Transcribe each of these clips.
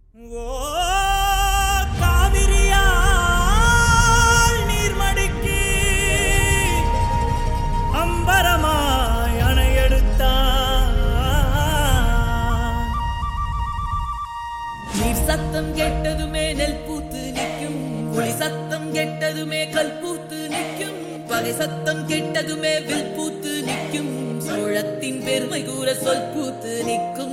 ஓ காவிரியால் நீர்மடிக்கு அம்பரமாய் அணையெடுத்தான் நீர் சத்தம் கெட்டதுமே நெல் பூத்து நிற்கும் புலி சத்தம் கெட்டதுமே கல் பூத்து நிற்கும் பகை சத்தம் கெட்டதுமே வில் பூத்து நிற்கும் சோழத்தின் பெருமை கூற சொல் பூத்து நிற்கும்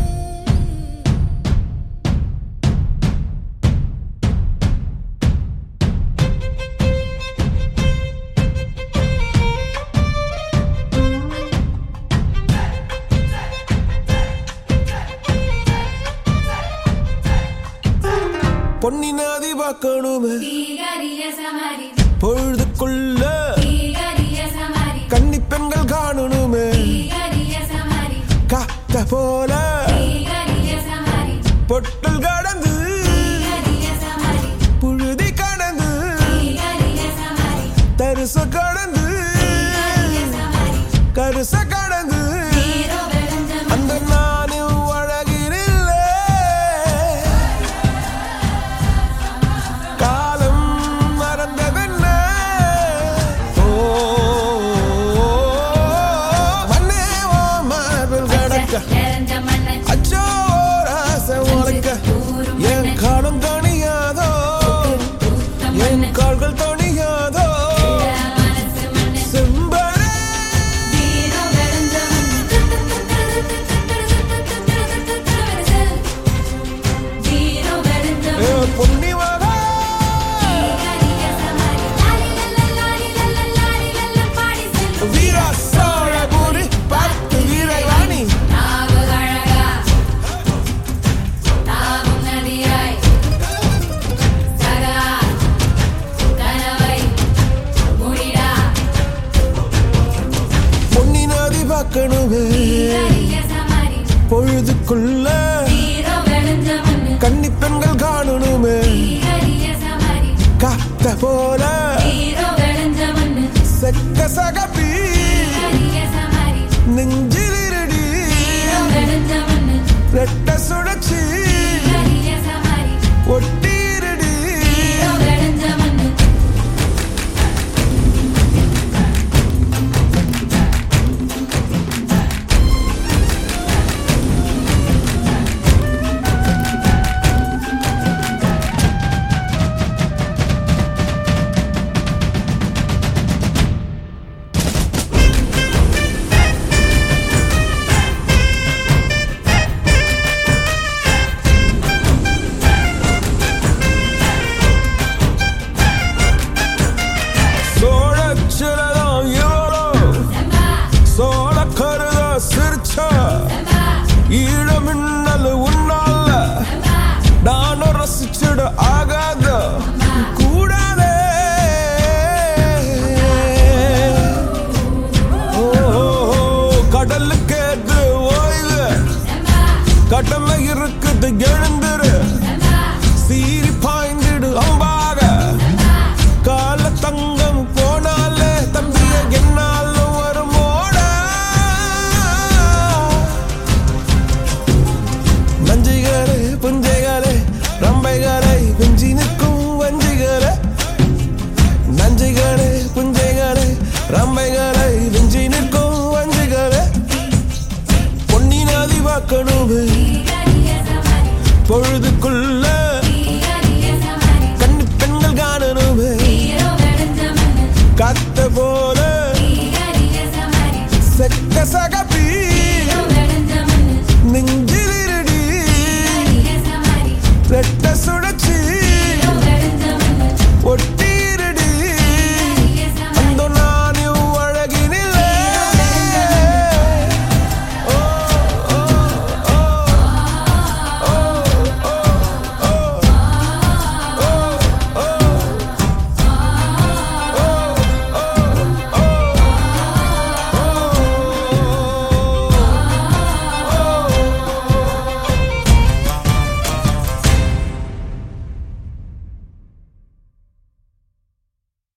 பொன்னி நாதி பார்க்கணுமே தீகரிய சமரி பொழுதுக்குள்ள தீகரிய சமரி கன்னி பெண்கள் காணணுமே தீகரிய சமரி காத்த போல தீகரிய சமரி பொட்டல் கடந்து தீகரிய சமரி புழுதி கடந்து தீகரிய சமரி தரிச கடந்து தீகரிய சமரி கருச கடந்து நீரோ வெளஞ்சம் அந்த நானும் அழகினில்லை காலம் மறந்ததென்ன ஓ மண்ணே ஓ மார்பில் கடக்க நிறைஞ்ச மண்ணை அச்சோ ராச உனக்க என் காலம் தணியாதோ தூத்த என் மண்ணை கால்கள் தணியாதோ மனசு மண்ணை செம்பரே நீரோ வெளஞ்சம் நீரோ வெளஞ்சம் ஏ பொன்னி மகா தீகரிய சமரி லாலி லல்ல லாலி லல்ல லாலி லல்ல பாடி செல்லும் வீரா சோழ பூரி பார்த்து வீரை வாணி நாவு அழகா நாவும் நதியாய் சகா கனவை முடிடா பொன்னி நதி பார்க்கணுமே தீகரிய சமரி பொழுதுக்குள்ள நீரோ வெளுஞ்ச மண்ணு கன்னி பெண்கள் காணணுமே தீகரிய சமரி காத்த போல நீரோ வெளுஞ்ச மண்ணு செக்க சகப்பி தீகரிய சமரி நெஞ்சில் இருடி நீரோ வெளுஞ்ச மண்ணு ரெட்ட சுழற்சி தீகரிய சமரி ஒட்டி இருடி நீரோ வெளுஞ்ச மண்ணு சோழச்சிலதான் இவளோ செம்பா சோழ கருத சிரிச்சா செம்பா ஈழ மின்னல் உன்னால செம்பா நானும் ரசிச்சிட ஆகாத கூடாதே ஓ, கடலுக்கு ஏது ஓய்வு செம்பா கடமை இருக்குது எழுந்துரு செம்பா சீறி பாய்ந்திடு அம்பாக கால தங்கம் போனாலே தம்பிய என்னாலும் வருமோட நஞ்சிகளே புஞ்சைகளே ரம்பைகளை குஞ்சி நிற்கும் வஞ்சிகளே நஞ்சிகளே புஞ்சைகளே ரம்பைகளை விஞ்சி நிற்கும் வஞ்சிகளே பொன்னி நதி பார்க்கணுமே தீகரிய சமரி பொழுதுக்குள்ள